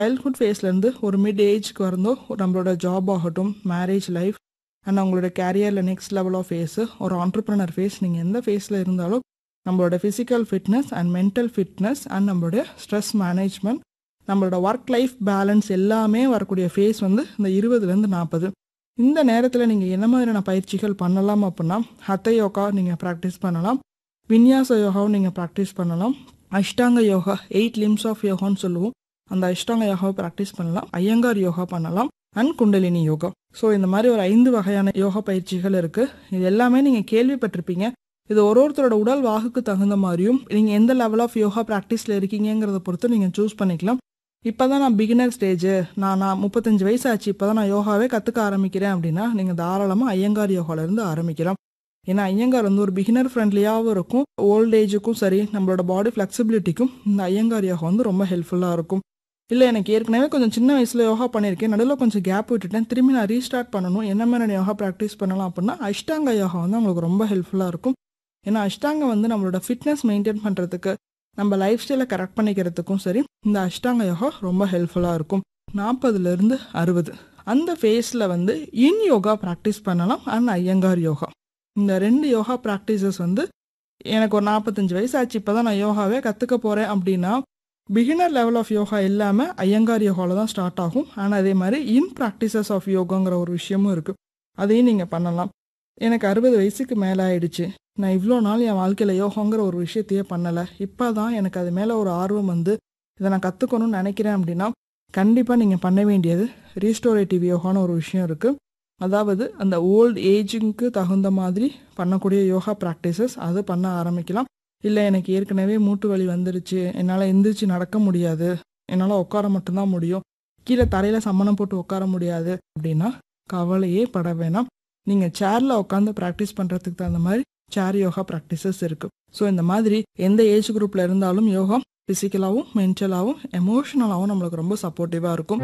childhood ஃபேஸ்லேருந்து ஒரு mid ஏஜ்க்கு வரந்தோ நம்மளோட job ஆகட்டும் மேரேஜ் லைஃப் அண்ட் அவங்களோட கேரியரில் நெக்ஸ்ட் லெவல் ஆஃப் ஃபேஸு ஒரு ஆண்டர்ப்ரனர் ஃபேஸ் நீங்கள் எந்த ஃபேஸில் இருந்தாலும் நம்மளோட physical fitness and mental fitness and நம்மளுடைய ஸ்ட்ரெஸ் மேனேஜ்மெண்ட் நம்மளோட ஒர்க் லைஃப் பேலன்ஸ் எல்லாமே வரக்கூடிய ஃபேஸ் வந்து இந்த இருபதுலேருந்து நாற்பது இந்த நேரத்தில் நீங்கள் என்ன மாதிரியான பயிற்சிகள் பண்ணலாம் அப்படின்னா ஹத்த யோகா நீங்கள் ப்ராக்டிஸ் பண்ணலாம் வின்யாச யோகாவும் நீங்கள் ப்ராக்டிஸ் பண்ணலாம் Ashtanga yoga eight limbs of யோகான்னு சொல்லுவோம் அந்த அஷ்டாங்க யோகாவை ப்ராக்டிஸ் பண்ணலாம் ஐயங்கார் யோகா பண்ணலாம் அண்ட் குண்டலினி யோகா ஸோ இந்த மாதிரி ஒரு ஐந்து வகையான யோகா பயிற்சிகள் இருக்குது இது எல்லாமே நீங்கள் கேள்விப்பட்டிருப்பீங்க இது ஒரு ஒருத்தரோட உடல் வாகுக்கு தகுந்த மாதிரியும் நீங்கள் எந்த லெவல் ஆஃப் யோகா ப்ராக்டிஸில் இருக்கீங்கிறத பொறுத்து நீங்கள் சூஸ் பண்ணிக்கலாம் இப்போ தான் நான் பிகினர் ஸ்டேஜ் நான் நான் முப்பத்தஞ்சு வயசு ஆச்சு இப்போ தான் நான் யோகாவே கற்றுக்க ஆரம்பிக்கிறேன் அப்படின்னா நீங்கள் தாராளமாக ஐயங்கார் யோகாலேருந்து ஆரம்பிக்கலாம் ஏன்னா ஐயங்கார் வந்து ஒரு பிகினர் ஃப்ரெண்ட்லியாகவும் இருக்கும் ஓல்ட் ஏஜுக்கும் சரி நம்மளோட பாடி ஃப்ளெக்சிபிலிட்டிக்கும் இந்த ஐயங்கார் யோகா வந்து ரொம்ப ஹெல்ப்ஃபுல்லாக இருக்கும் இல்லை எனக்கு ஏற்கனவே கொஞ்சம் சின்ன வயசில் யோகா பண்ணியிருக்கேன் நடுவில் கொஞ்சம் கேப் விட்டுட்டேன் திரும்பி நான் ரீஸ்டார்ட் பண்ணணும் என்ன மாதிரி யோகா ப்ராக்டிஸ் பண்ணலாம் அப்படின்னா அஷ்டாங்க யோகா வந்து உங்களுக்கு ரொம்ப ஹெல்ப்ஃபுல்லாக இருக்கும் ஏன்னா அஷ்டாங்க வந்து நம்மளோட ஃபிட்னஸ் மெயின்டைன் பண்ணுறதுக்கு நம்ம லைஃப் ஸ்டைலை கரெக்ட் பண்ணிக்கிறதுக்கும் சரி இந்த அஷ்டாங்க யோகா ரொம்ப ஹெல்ப்ஃபுல்லாக இருக்கும் நாற்பதுலேருந்து அறுபது அந்த ஃபேஸில் வந்து இன் யோகா ப்ராக்டிஸ் பண்ணலாம் அண்ட் ஐயங்கார் யோகா இந்த ரெண்டு யோகா ப்ராக்டிசஸ் வந்து எனக்கு ஒரு நாற்பத்தஞ்சு வயசு ஆச்சு இப்போ தான் நான் யோகாவே கற்றுக்க போகிறேன் அப்படின்னா பிகினர் லெவல் ஆஃப் யோகா இல்லாமல் ஐயங்கார் யோகாவில் தான் ஸ்டார்ட் ஆகும் ஆனால் அதே மாதிரி இன் ப்ராக்டிசஸ் ஆஃப் யோகாங்கிற ஒரு விஷயமும் இருக்குது அதையும் நீங்கள் பண்ணலாம் எனக்கு அறுபது வயசுக்கு மேலே ஆயிடுச்சு நான் இவ்வளோ நாள் என் வாழ்க்கையில் யோகாங்கிற ஒரு விஷயத்தையே பண்ணலை இப்போ தான் எனக்கு அது மேலே ஒரு ஆர்வம் வந்து இதை நான் கற்றுக்கணும்னு நினைக்கிறேன் அப்படின்னா கண்டிப்பாக நீங்கள் பண்ண வேண்டியது ரீஸ்டோரேட்டிவ் யோகான்னு ஒரு விஷயம் இருக்குது அதாவது அந்த ஓல்ட் ஏஜுக்கு தகுந்த மாதிரி பண்ணக்கூடிய யோகா ப்ராக்டிசஸ் அது பண்ண ஆரம்பிக்கலாம் இல்லை எனக்கு ஏற்கனவே மூட்டு வலி வந்துருச்சு என்னால் எந்திரிச்சு நடக்க முடியாது என்னால் உட்கார மட்டும்தான் முடியும் கீழே தரையில் சம்மணம் போட்டு உட்கார முடியாது அப்படின்னா கவலையே பட வேணாம் நீங்கள் சேரில் உட்காந்து ப்ராக்டிஸ் பண்ணுறதுக்கு தகுந்த மாதிரி சேர் யோகா ப்ராக்டிசஸ் இருக்குது ஸோ இந்த மாதிரி எந்த ஏஜ் குரூப்பில் இருந்தாலும் யோகா ஃபிசிக்கலாகவும் மென்டலாகவும் எமோஷனலாகவும் நம்மளுக்கு ரொம்ப சப்போர்ட்டிவாக இருக்கும்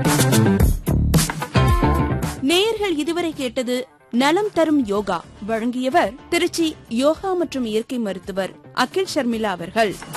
நேயர்கள் இதுவரை கேட்டது நலம் தரும் யோகா வழங்கியவர் திருச்சி யோகா மற்றும் இயற்கை மருத்துவர் அகில் ஷர்மிளா அவர்கள்